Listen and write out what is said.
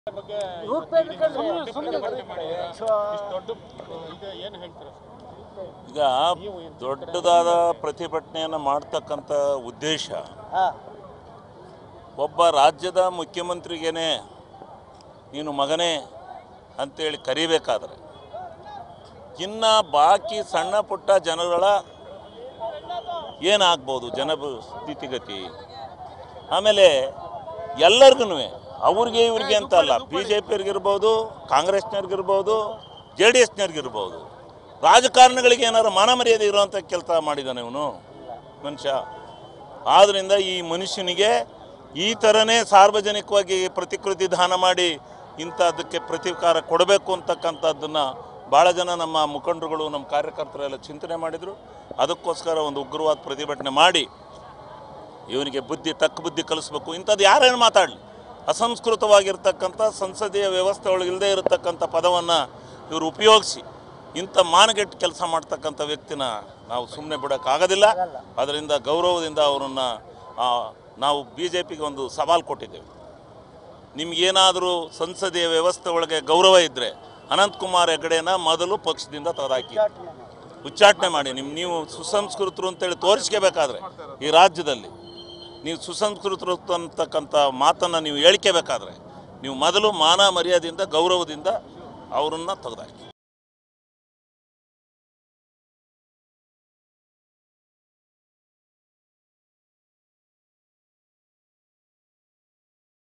ಬಗ್ಗೆ ಸುಮ್ನೆ- ಸುಮ್ನೆ ಇಷ್ಟು ದೊಡ್ಡ ಇದು ಏನು ಹೇಳ್ತೀರಾ ಸರ್? ಈಗ ದೊಡ್ಡದಾದ ಪ್ರತಿಭಟನೆಯನ್ನು ಮಾಡ್ತಕ್ಕಂಥ ಉದ್ದೇಶ ಒಬ್ಬ ರಾಜ್ಯದ ಮುಖ್ಯಮಂತ್ರಿಗೇನೆ ನೀನು ಮಗನೇ ಅಂತೇಳಿ ಕರಿಬೇಕಾದ್ರೆ ಇನ್ನು ಬಾಕಿ ಸಣ್ಣ ಪುಟ್ಟ ಜನಗಳ ಏನಾಗ್ಬೋದು ಜನ ಸ್ಥಿತಿಗತಿ ಆಮೇಲೆ ಎಲ್ಲರಿಗೂ ಅವ್ರಿಗೆ ಇವ್ರಿಗೆ ಅಂತ ಅಲ್ಲ ಬಿ ಜೆ ಪಿಯವ್ರಿಗಿರ್ಬೋದು ಕಾಂಗ್ರೆಸ್ನವ್ರಿಗಿರ್ಬೋದು ಜೆ ಡಿ ಎಸ್ನವ್ರಿಗಿರ್ಬೋದು ರಾಜಕಾರಣಿಗಳಿಗೆ ಏನಾರು ಮಾನ ಮರ್ಯಾದೆ ಇರುವಂಥ ಕೆಲಸ ಮಾಡಿದ್ದಾನೆ ಇವನು ಮನುಷ್ಯ ಆದ್ದರಿಂದ ಈ ಮನುಷ್ಯನಿಗೆ ಈ ಥರನೇ ಸಾರ್ವಜನಿಕವಾಗಿ ಪ್ರತಿಕೃತಿ ದಾನ ಮಾಡಿ ಇಂಥದ್ದಕ್ಕೆ ಪ್ರತೀಕಾರ ಕೊಡಬೇಕು ಅಂತಕ್ಕಂಥದ್ದನ್ನು ಭಾಳ ಜನ ನಮ್ಮ ಮುಖಂಡರುಗಳು ನಮ್ಮ ಕಾರ್ಯಕರ್ತರೆಲ್ಲ ಚಿಂತನೆ ಮಾಡಿದರು ಅದಕ್ಕೋಸ್ಕರ ಒಂದು ಉಗ್ರವಾದ ಪ್ರತಿಭಟನೆ ಮಾಡಿ ಇವನಿಗೆ ಬುದ್ಧಿ ತಕ್ಕ ಬುದ್ಧಿ ಕಲಿಸ್ಬೇಕು ಇಂಥದ್ದು ಯಾರೇನು ಮಾತಾಡಲಿ ಅಸಂಸ್ಕೃತವಾಗಿರ್ತಕ್ಕಂಥ ಸಂಸದೀಯ ವ್ಯವಸ್ಥೆ ಒಳಗಿಲ್ಲದೆ ಇರತಕ್ಕಂಥ ಪದವನ್ನು ಇವರು ಉಪಯೋಗಿಸಿ ಇಂಥ ಮಾನಗೆಟ್ಟು ಕೆಲಸ ಮಾಡ್ತಕ್ಕಂಥ ವ್ಯಕ್ತಿನ ನಾವು ಸುಮ್ಮನೆ ಬಿಡೋಕ್ಕಾಗೋದಿಲ್ಲ ಅದರಿಂದ ಗೌರವದಿಂದ ಅವರನ್ನು ನಾವು ಬಿ ಜೆ ಪಿಗೆ ಒಂದು ಸವಾಲು ಕೊಟ್ಟಿದ್ದೇವೆ ನಿಮ್ಗೇನಾದರೂ ಸಂಸದೀಯ ವ್ಯವಸ್ಥೆ ಒಳಗೆ ಗೌರವ ಇದ್ದರೆ ಅನಂತಕುಮಾರ್ ಹೆಗಡೆನ ಮೊದಲು ಪಕ್ಷದಿಂದ ತೆಗೆದಾಕಿ ಉಚ್ಚಾಟನೆ ಮಾಡಿ ನಿಮ್ಮ ನೀವು ಸುಸಂಸ್ಕೃತರು ಅಂತೇಳಿ ತೋರಿಸ್ಕೋಬೇಕಾದ್ರೆ ಈ ರಾಜ್ಯದಲ್ಲಿ ನೀವು ಸುಸಂಸ್ಕೃತರು ಅಂತಕ್ಕಂಥ ಮಾತನ್ನು ನೀವು ಹೇಳ್ಕೋಬೇಕಾದ್ರೆ ನೀವು ಮೊದಲು ಮಾನ ಮರ್ಯಾದೆಯಿಂದ ಗೌರವದಿಂದ ಅವರನ್ನು ತೆಗೆದಾಕಿ